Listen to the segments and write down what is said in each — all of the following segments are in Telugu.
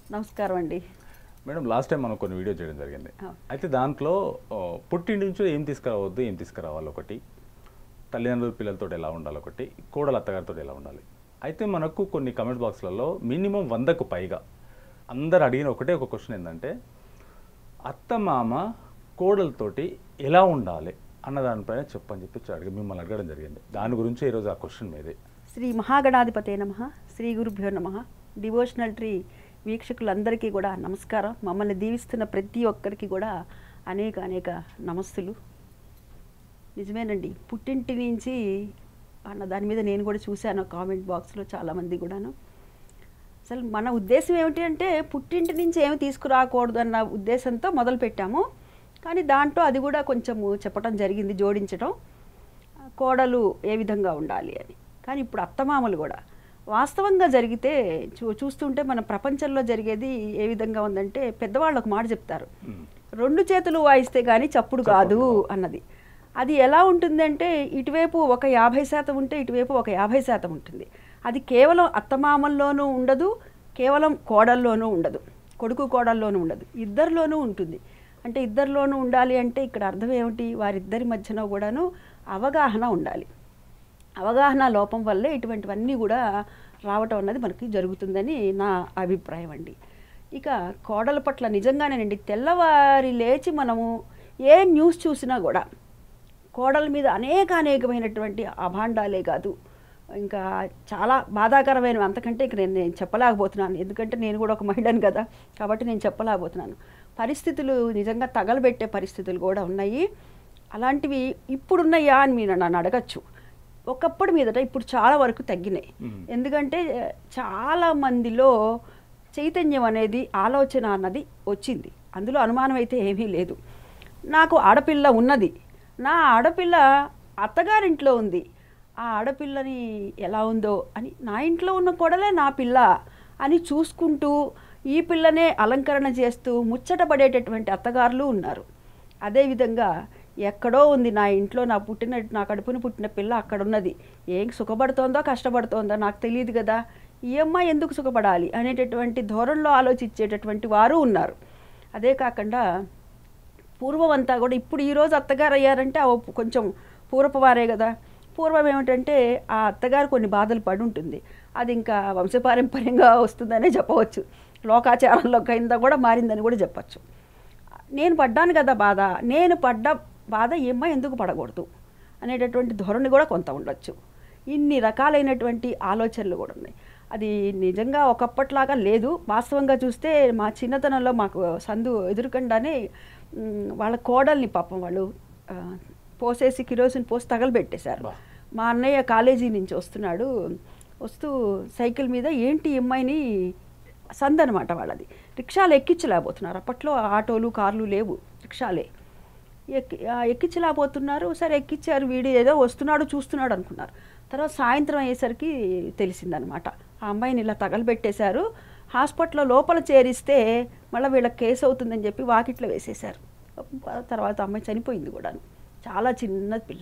నమస్కారం అండి మేడం లాస్ట్ టైం మనం కొన్ని వీడియో చేయడం జరిగింది అవును. అయితే దాంట్లో ఆ, పుట్టింటి నుంచి ఏం తీసుకురావద్దు ఏం తీసుకురావాలి ఒకటి తల్లిదండ్రుల పిల్లలతో ఎలా ఉండాలి ఒకటి కోడల అత్తగారితో ఎలా ఉండాలి అయితే మనకు కొన్ని కమెంట్ బాక్స్లలో మినిమం వందకు పైగా అందరు అడిగిన ఒకటే ఒక క్వశ్చన్ ఏంటంటే అత్త మామ కోడలతోటి ఎలా ఉండాలి అన్న దానిపైన చెప్పని చెప్పి అడిగి మిమ్మల్ని అడగడం జరిగింది దాని గురించి ఈరోజు ఆ క్వశ్చన్ మీదే శ్రీ మహాగణాధిపతే నమ శ్రీ గురుభ్యో నమ డివోషనల్ ట్రీ వీక్షకులందరికీ కూడా నమస్కారం మమ్మల్ని దీవిస్తున్న ప్రతి ఒక్కరికి కూడా అనేక అనేక నమస్తులు నిజమేనండి పుట్టింటి నుంచి అన్న దాని మీద నేను కూడా చూశాను కామెంట్ బాక్స్లో చాలామంది కూడాను అసలు మన ఉద్దేశం ఏమిటి అంటే పుట్టింటి నుంచి ఏమి తీసుకురాకూడదు అన్న ఉద్దేశంతో మొదలు పెట్టాము కానీ దాంట్లో అది కూడా కొంచెము చెప్పడం జరిగింది జోడించడం కోడలు ఏ విధంగా ఉండాలి అని కానీ ఇప్పుడు అత్తమామలు కూడా వాస్తవంగా జరిగితే చూ చూస్తుంటే మన ప్రపంచంలో జరిగేది ఏ విధంగా ఉందంటే పెద్దవాళ్ళు ఒక మాట చెప్తారు మ్మ్. రెండు చేతులు వాయిస్తే కానీ చప్పుడు కాదు అన్నది అది ఎలా ఉంటుందంటే ఇటువైపు ఒక యాభై శాతం ఉంటే ఇటువైపు ఒక యాభై శాతం ఉంటుంది అది కేవలం అత్తమామల్లోనూ ఉండదు కేవలం కోడల్లోనూ ఉండదు కొడుకు కోడల్లోనూ ఉండదు ఇద్దరిలోనూ ఉంటుంది అంటే ఇద్దరిలోనూ ఉండాలి అంటే ఇక్కడ అర్థం ఏమిటి వారిద్దరి మధ్యన కూడాను అవగాహన ఉండాలి అవగాహన లోపం వల్లే ఇటువంటివన్నీ కూడా రావటం అన్నది మనకి జరుగుతుందని నా అభిప్రాయం అండి ఇక కోడల పట్ల నిజంగానేనండి తెల్లవారి లేచి మనము ఏ న్యూస్ చూసినా కూడా కోడల మీద అనేక అనేకమైనటువంటి అభాండాలే కాదు ఇంకా చాలా బాధాకరమైన అంతకంటే ఇక నేను నేను చెప్పలేకపోతున్నాను ఎందుకంటే నేను కూడా ఒక మహిళను కదా కాబట్టి నేను చెప్పలేకపోతున్నాను పరిస్థితులు నిజంగా తగలబెట్టే పరిస్థితులు కూడా ఉన్నాయి అలాంటివి ఇప్పుడున్నాయా అని మీరు నన్ను అడగచ్చు ఒకప్పుడు మీదట ఇప్పుడు చాలా వరకు తగ్గినాయి మ్మ్. ఎందుకంటే చాలా మందిలో చైతన్యం అనేది ఆలోచన అన్నది వచ్చింది అందులో అనుమానం అయితే ఏమీ లేదు నాకు ఆడపిల్ల ఉన్నది నా ఆడపిల్ల అత్తగారింట్లో ఉంది ఆ ఆడపిల్లని ఎలా ఉందో అని నా ఇంట్లో ఉన్న కొడలే నా పిల్ల అని చూసుకుంటూ ఈ పిల్లనే అలంకరణ చేస్తూ ముచ్చటపడేటటువంటి అత్తగారులు ఉన్నారు అదేవిధంగా ఎక్కడో ఉంది నా ఇంట్లో నా పుట్టిన నా కడుపున పుట్టిన పిల్ల అక్కడ ఉన్నది ఏం సుఖపడుతోందో కష్టపడుతోందో నాకు తెలియదు కదా ఈ అమ్మాయి ఎందుకు సుఖపడాలి అనేటటువంటి ధోరణిలో ఆలోచించేటటువంటి వారు ఉన్నారు అదే కాకుండా పూర్వం అంతా కూడా ఇప్పుడు ఈరోజు అత్తగారు అయ్యారంటే ఆ ఒప్పు- కొంచెం పూర్వపు వారే కదా పూర్వం ఏమిటంటే ఆ అత్తగారు కొన్ని బాధలు పడి ఉంటుంది అది ఇంకా వంశపారంపర్యంగా వస్తుందనే చెప్పవచ్చు లోకాచారంలో కింద కూడా మారిందని కూడా చెప్పచ్చు నేను పడ్డాను కదా బాధ నేను పడ్డ బాధ ఈ అమ్మాయి ఎందుకు పడకూడదు అనేటటువంటి ధోరణి కూడా కొంత ఉండొచ్చు ఇన్ని రకాలైనటువంటి ఆలోచనలు కూడా ఉన్నాయి అది నిజంగా ఒకప్పట్లాగా లేదు వాస్తవంగా చూస్తే మా చిన్నతనంలో మాకు సందు ఎదురుకుండానే మ్, వాళ్ళ కోడల్ని పాపం వాళ్ళు ఆ, పోసేసి కిరోసిన్ పోసి తగలబెట్టేశారు బా. మా అన్నయ్య కాలేజీ నుంచి వస్తున్నాడు వస్తూ సైకిల్ మీద ఏంటి ఈ అమ్మాయిని సంద్ అనమాట వాళ్ళది రిక్షాలు ఎక్కించలేకపోతున్నారు అప్పట్లో ఆటోలు కార్లు లేవు రిక్షాలే ఎక్కి ఆ, ఎక్కించలేకపోతున్నారు సరే ఎక్కించారు వీడు ఏదో వస్తున్నాడు చూస్తున్నాడు అనుకున్నారు తర్వాత సాయంత్రం అయ్యేసరికి తెలిసిందనమాట ఆ అమ్మాయిని ఇలా తగలబెట్టేశారు హాస్పిటల్లో లోపల చేరిస్తే మళ్ళీ వీళ్ళకి కేసు అవుతుందని చెప్పి వాకిట్లో వేసేశారు తర్వాత అమ్మాయి చనిపోయింది కూడా చాలా చిన్న పిల్ల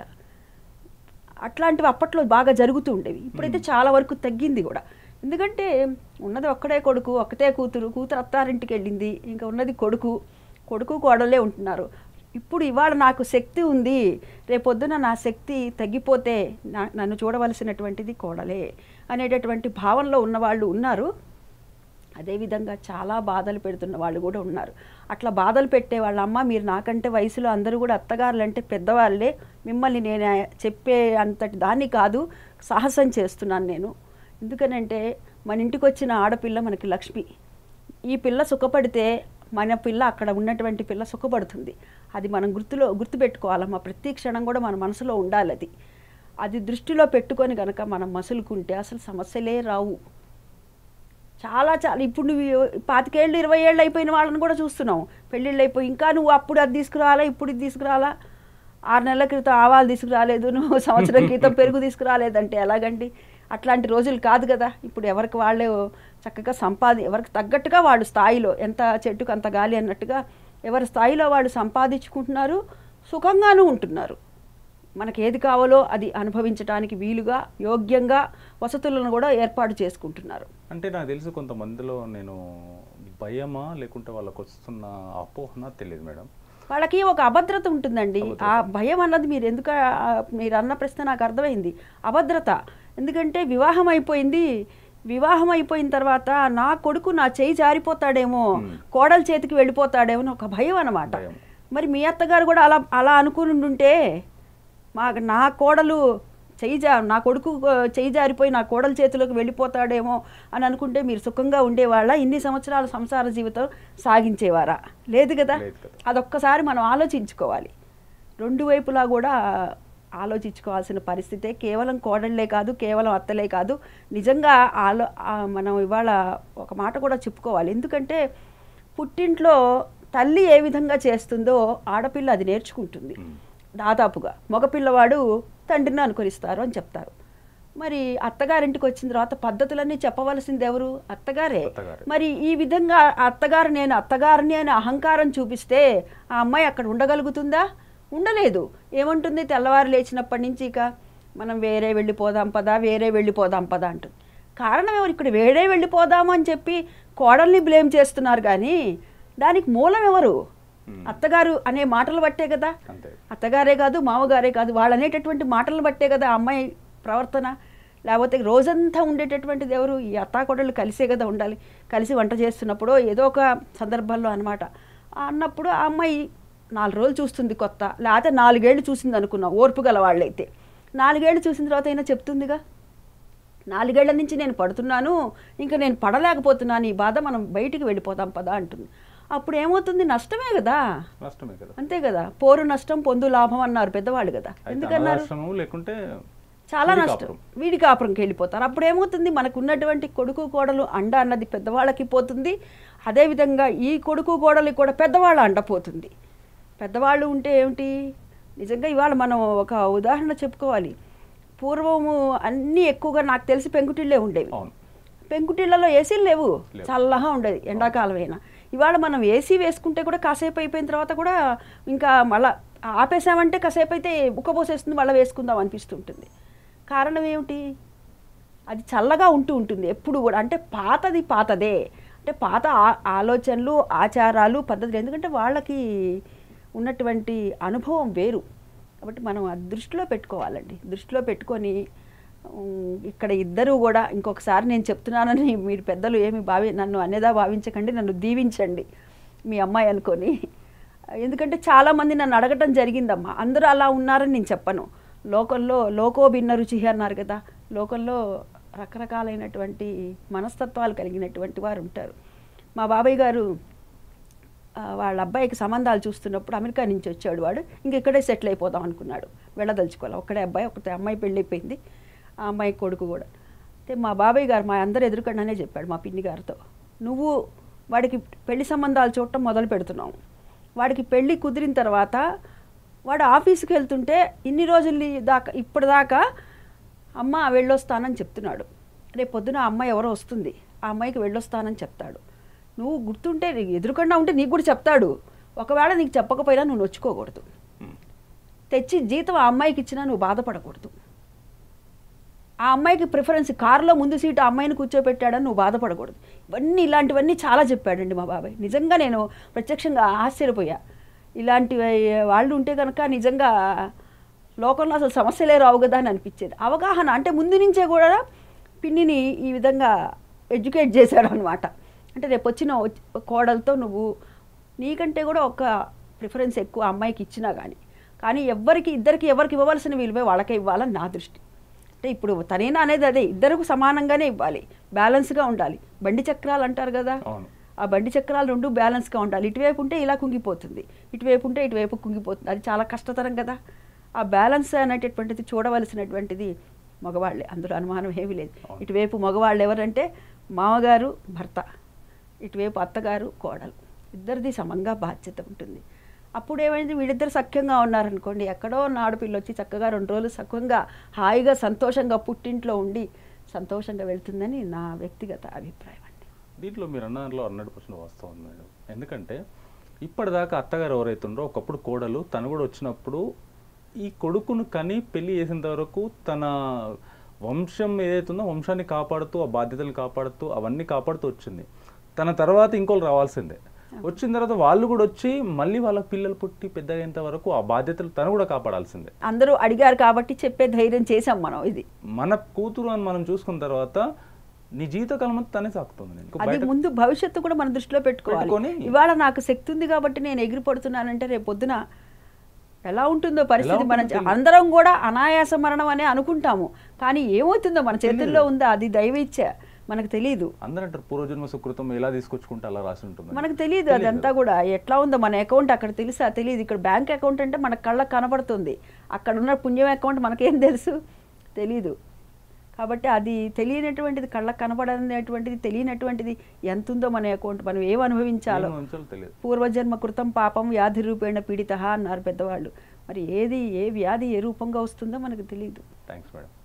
అట్లాంటివి అప్పట్లో బాగా జరుగుతూ ఉండేవి ఇప్పుడైతే చాలా వరకు తగ్గింది కూడా ఎందుకంటే ఉన్నది ఒక్కడే కొడుకు ఒక్కతే కూతురు కూతురు అత్తారింటికి వెళ్ళింది ఇంకా ఉన్నది కొడుకు కొడుకు కోడలే ఉంటున్నారు ఇప్పుడు ఇవాళ నాకు శక్తి ఉంది రేపొద్దున నా శక్తి తగ్గిపోతే నా నన్ను చూడవలసినటువంటిది కోడలే అనేటటువంటి భావనలో ఉన్నవాళ్ళు ఉన్నారు అదేవిధంగా చాలా బాధలు పెడుతున్న వాళ్ళు కూడా ఉన్నారు అట్లా బాధలు పెట్టే వాళ్ళ అమ్మ మీరు నాకంటే వయసులో అందరూ కూడా అత్తగారులు అంటే పెద్దవాళ్ళే మిమ్మల్ని నేను చెప్పే అంతటి దాన్ని కాదు సాహసం చేస్తున్నాను నేను ఎందుకనంటే మన ఇంటికి వచ్చిన ఆడపిల్ల మనకి లక్ష్మి ఈ పిల్ల సుఖపడితే మన పిల్ల అక్కడ ఉన్నటువంటి పిల్ల సుఖపడుతుంది అది మనం గుర్తులో గుర్తుపెట్టుకోవాలమ్మా ప్రతి క్షణం కూడా మన మనసులో ఉండాలి అది అది దృష్టిలో పెట్టుకొని కనుక మనం మసులుకుంటే అసలు సమస్యలే రావు చాలా చాలా ఇప్పుడు నువ్వు పాతికేళ్ళు ఇరవై ఏళ్ళు అయిపోయిన వాళ్ళని కూడా చూస్తున్నావు పెళ్ళిళ్ళు అయిపోయి ఇంకా నువ్వు అప్పుడు అది తీసుకురాలా ఇప్పుడు ఇది తీసుకురాలా ఆరు నెలల క్రితం ఆవాలు తీసుకురాలేదు నువ్వు సంవత్సరం క్రితం పెరుగు తీసుకురాలేదంటే ఎలాగండి అట్లాంటి రోజులు కాదు కదా ఇప్పుడు ఎవరికి వాళ్ళే చక్కగా సంపాది ఎవరికి తగ్గట్టుగా వాళ్ళు స్థాయిలో ఎంత చెట్టుకు అంత గాలి అన్నట్టుగా ఎవరి స్థాయిలో వాళ్ళు సంపాదించుకుంటున్నారు సుఖంగానూ ఉంటున్నారు మనకి ఏది కావాలో అది అనుభవించడానికి వీలుగా యోగ్యంగా వసతులను కూడా ఏర్పాటు చేసుకుంటున్నారు అంటే నాకు తెలిసి కొంతమందిలో నేను భయమా లేకుంటే వాళ్ళకి వస్తున్న అపోహన తెలియదు మేడం వాళ్ళకి ఒక అభద్రత ఉంటుందండి ఆ భయం అన్నది మీరు ఎందుకు ఆ- మీరు అన్న ప్రశ్న నాకు అర్థమైంది అభద్రత ఎందుకంటే వివాహం అయిపోయింది వివాహం అయిపోయిన తర్వాత నా కొడుకు నా చేయి జారిపోతాడేమో కోడల చేతికి వెళ్ళిపోతాడేమో అని ఒక భయం అన్నమాట భయం. మరి మీ అత్తగారు కూడా అలా అలా అనుకుని ఉంటే మా నా కోడలు చెయ్యి జా నా కొడుకు ఆ, చెయ్యి జారిపోయి నా కోడల చేతిలోకి వెళ్ళిపోతాడేమో అని అనుకుంటే మీరు సుఖంగా ఉండేవాళ్ళ ఇన్ని సంవత్సరాల సంసార జీవితం సాగించేవారా లేదు కదా లేదు కదా. అదొక్కసారి మనం ఆలోచించుకోవాలి రెండు వైపులా కూడా ఆలోచించుకోవాల్సిన పరిస్థితే కేవలం కోడళ్ళే కాదు కేవలం అత్తలే కాదు నిజంగా ఆలో ఆ మనం ఇవాళ ఒక మాట కూడా చెప్పుకోవాలి ఎందుకంటే పుట్టింట్లో తల్లి ఏ విధంగా చేస్తుందో ఆడపిల్ల అది నేర్చుకుంటుంది దాదాపుగా మగపిల్లవాడు తండ్రిని అనుకరిస్తారు అని చెప్తారు మరి అత్తగారింటికి వచ్చిన తర్వాత పద్ధతులన్నీ చెప్పవలసింది ఎవరు అత్తగారే అత్తగారే. మరి ఈ విధంగా అత్తగారు నేను అత్తగారిని అని అహంకారం చూపిస్తే ఆ అమ్మాయి అక్కడ ఉండగలుగుతుందా ఉండలేదు ఏమంటుంది తెల్లవారు లేచినప్పటి నుంచి ఇక మనం వేరే వెళ్ళిపోదాం పదా వేరే వెళ్ళిపోదాం పదా అంటుంది కారణం ఎవరు ఇక్కడ వేరే వెళ్ళిపోదాము అని చెప్పి కోడల్ని బ్లేమ్ చేస్తున్నారు కానీ దానికి మూలం ఎవరు అత్తగారు అనే మాటలు బట్టే కదా అంతే అత్తగారే కాదు మామగారే కాదు వాళ్ళు అనేటటువంటి మాటలను బట్టే కదా ఆ అమ్మాయి ప్రవర్తన లేకపోతే రోజంతా ఉండేటటువంటిది ఎవరు ఈ అత్తాకోడళ్ళు కలిసే కదా ఉండాలి కలిసి వంట చేస్తున్నప్పుడు ఏదో ఒక సందర్భంలో అనమాట అన్నప్పుడు ఆ అమ్మాయి నాలుగు రోజులు చూస్తుంది కొత్త లేకపోతే నాలుగేళ్ళు చూసింది అనుకున్నా ఓర్పు గల వాళ్ళైతే నాలుగేళ్ళు చూసిన తర్వాత అయినా చెప్తుందిగా నాలుగేళ్ల నుంచి నేను పడుతున్నాను ఇంకా నేను పడలేకపోతున్నాను ఈ బాధ మనం బయటికి వెళ్ళిపోదాం పదా అంటుంది అప్పుడు ఏమవుతుంది నష్టమే కదా నష్టమే కదా అంతే కదా పోరు నష్టం పొందు లాభం అన్నారు పెద్దవాళ్ళు కదా అయితే ఎందుకన్నారు అనాథాశ్రమం లేకుంటే చాలా వీడి నష్టం కాపురం. వీడి కాపురంకి వెళ్ళిపోతారు అప్పుడు ఏమవుతుంది మనకు ఉన్నటువంటి కొడుకు కోడలు అండ అన్నది పెద్దవాళ్ళకి పోతుంది అదేవిధంగా ఈ కొడుకు కోడలికి కూడా పెద్దవాళ్ళ అండ పోతుంది పెద్దవాళ్ళు ఉంటే ఏమిటి నిజంగా ఇవాళ మనం ఒక ఉదాహరణ చెప్పుకోవాలి పూర్వము అన్నీ ఎక్కువగా నాకు తెలిసి పెంకుటిళ్ళే ఉండేవి అవును పెంకుటిళ్లలో ఏసీలు లేవు లేవు. చల్లగా ఉండేది ఎండాకాలం అయినా ఇవాళ మనం ఏసీ వేసుకుంటే కూడా కాసేపు అయిపోయిన తర్వాత కూడా ఇంకా మళ్ళా ఆపేసామంటే కాసేపు అయితే ఉక్కబోసేస్తుంది మళ్ళీ వేసుకుందాం అనిపిస్తుంటుంది కారణం ఏమిటి అది చల్లగా ఉంటూ ఉంటుంది ఎప్పుడు కూడా అంటే పాతది పాతదే అంటే పాత ఆ- ఆలోచనలు ఆచారాలు పద్ధతులు ఎందుకంటే వాళ్ళకి ఉన్నటువంటి అనుభవం వేరు కాబట్టి మనం అది దృష్టిలో పెట్టుకోవాలండి దృష్టిలో పెట్టుకొని ఉమ్, ఇక్కడ ఇద్దరు కూడా ఇంకొకసారి నేను చెప్తున్నానని మీరు పెద్దలు ఏమి భావి నన్ను అనేదా భావించకండి నన్ను దీవించండి మీ అమ్మాయి అనుకొని ఎందుకంటే చాలామంది నన్ను అడగటం జరిగిందమ్మా అందరూ అలా ఉన్నారని నేను చెప్పను లోకంలో లోకో భిన్న రుచి అన్నారు కదా లోకంలో రకరకాలైనటువంటి మనస్తత్వాలు కలిగినటువంటి వారు ఉంటారు మా బాబాయ్ గారు ఆ, వాళ్ళ అబ్బాయికి సంబంధాలు చూస్తున్నప్పుడు అమెరికా నుంచి వచ్చాడు వాడు ఇంక ఇక్కడే సెటిల్ అయిపోదాం అనుకున్నాడు వెళ్ళదలుచుకోవాలి ఒక్కడే అబ్బాయి ఒకటే అమ్మాయి పెళ్ళి అయిపోయింది ఆ అమ్మాయి కొడుకు కూడా అయితే మా బాబాయ్ గారు మా అందరు ఎదురుకుండానే చెప్పాడు మా పిన్ని గారితో నువ్వు వాడికి పెళ్లి సంబంధాలు చూడటం మొదలు పెడుతున్నావు వాడికి పెళ్ళి కుదిరిన తర్వాత వాడు ఆఫీస్కి వెళ్తుంటే ఇన్ని రోజులు దాకా ఇప్పటిదాకా అమ్మ వెళ్ళొస్తానని చెప్తున్నాడు రేపు పొద్దున ఆ అమ్మాయి ఎవరో వస్తుంది ఆ అమ్మాయికి వెళ్ళొస్తానని చెప్తాడు నువ్వు గుర్తుంటే నీకు ఎదురుకుండా ఉంటే నీకు కూడా చెప్తాడు ఒకవేళ నీకు చెప్పకపోయినా నువ్వు నొచ్చుకోకూడదు ఉమ్. తెచ్చి జీతం ఆ అమ్మాయికి ఇచ్చినా నువ్వు బాధపడకూడదు ఆ అమ్మాయికి ప్రిఫరెన్స్ కారులో ముందు సీటు ఆ అమ్మాయిని కూర్చోబెట్టాడని నువ్వు బాధపడకూడదు ఇవన్నీ ఇలాంటివన్నీ చాలా చెప్పాడండి మా బాబాయ్ నిజంగా నేను ప్రత్యక్షంగా ఆశ్చర్యపోయా ఇలాంటి వాళ్ళు ఉంటే కనుక నిజంగా లోకంలో అసలు సమస్యలే రావు కదా అని అనిపించేది అవగాహన అంటే ముందు నుంచే కూడా పిన్నిని ఈ విధంగా ఎడ్యుకేట్ చేశాడు అనమాట అంటే రేపు వచ్చిన వచ్- కోడలతో నువ్వు నీకంటే కూడా ఒక ప్రిఫరెన్స్ ఎక్కువ అమ్మాయికి ఇచ్చినా కానీ కానీ ఎవ్వరికి ఇద్దరికి ఎవరికి ఇవ్వవలసిన విలువే వాళ్ళకే ఇవ్వాలని నా దృష్టి అంటే ఇప్పుడు తనేనా అనేది అదే ఇద్దరికి సమానంగానే ఇవ్వాలి బ్యాలెన్స్గా ఉండాలి బండి చక్రాలు అంటారు కదా అవును ఆ బండి చక్రాలు రెండు బ్యాలెన్స్గా ఉండాలి ఇటువైపు ఉంటే ఇలా కుంగిపోతుంది ఇటువైపు ఉంటే ఇటువైపు కుంగిపోతుంది అది చాలా కష్టతరం కదా ఆ బ్యాలెన్స్ అనేటటువంటిది చూడవలసినటువంటిది మగవాళ్ళే అందులో అనుమానం ఏమీ లేదు అవును. ఇటువైపు మగవాళ్ళు ఎవరంటే మామగారు భర్త ఇటువైపు అత్తగారు కోడలు ఇద్దరిది సమంగా బాధ్యత ఉంటుంది అప్పుడు ఏమైంది వీళ్ళిద్దరు సఖ్యంగా ఉన్నారనుకోండి ఎక్కడో ఉన్న ఆడపిల్ల వచ్చి చక్కగా రెండు రోజులు సఖ్యంగా హాయిగా సంతోషంగా పుట్టింట్లో ఉండి సంతోషంగా వెళ్తుందని నా వ్యక్తిగత అభిప్రాయం అండి దీంట్లో మీరు అన్న దాంట్లో హండ్రెడ్ పర్సెంట్ వాస్తవం మేడం ఎందుకంటే ఇప్పటిదాకా అత్తగారు ఎవరైతే ఉన్నారో ఒకప్పుడు కోడలు తను కూడా వచ్చినప్పుడు ఈ కొడుకును కని పెళ్లి చేసేంత వరకు తన వంశం ఏదైతే ఉందో వంశాన్ని కాపాడుతూ ఆ బాధ్యతలు కాపాడుతూ అవన్నీ కాపాడుతూ వచ్చింది తన తర్వాత ఇంకోళ్ళు రావాల్సిందే వచ్చిన తర్వాత వాళ్ళు కూడా వచ్చి మళ్ళీ వాళ్ళ పిల్లలు పుట్టి పెద్దగైనంత వరకు ఆ బాధ్యతలు తను కూడా కాపాడాల్సిందే అందరూ అడిగారు కాబట్టి చెప్పే ధైర్యం చేసాం మనం ఇది మన కూతురు అని మనం చూసుకున్న తర్వాత నీ జీవితకాలం అంతా తనే సాకుతుంది నేను అది బయట ముందు భవిష్యత్తు కూడా మన దృష్టిలో పెట్టుకోవాలి పెట్టుకొని- ఇవాళ నాకు శక్తి ఉంది కాబట్టి నేను ఎగిరిపడుతున్నానంటే రేపు పొద్దున ఎలా ఉంటుందో పరిస్థితి ఎలా మనం ఉంటుందో తెలియదు. అందరం కూడా అనాయాస మరణం అనే అనుకుంటాము కానీ ఏమవుతుందో మన చేతుల్లో ఉందా అది దైవ ఇచ్చ మనకు తెలియదు అందరూ అంటారు పూర్వజన్మ సుకృతం ఎలా తీసుకొచ్చుకుంటే అలా రాసి ఉంటుంది మనకు తెలియదు అదంతా కూడా ఎట్లా ఉందో మన అకౌంట్ అక్కడ తెలుసా తెలియదు ఇక్కడ బ్యాంక్ అకౌంట్ అంటే మన కళ్ళకు కనబడుతుంది అక్కడ ఉన్న పుణ్యం అకౌంట్ మనకేం తెలుసు తెలీదు కాబట్టి అది తెలియనటువంటిది కళ్ళకు కనబడనటువంటిది తెలియనటువంటిది ఎంత ఉందో మన అకౌంట్ మనం ఏం అనుభవించాలో తెలియదు పూర్వజన్మ కృతం పాపం వ్యాధి రూపేణ పీడిత అన్నారు పెద్దవాళ్ళు మరి ఏది ఏ వ్యాధి ఏ రూపంగా వస్తుందో మనకు తెలియదు థ్యాంక్స్ మేడం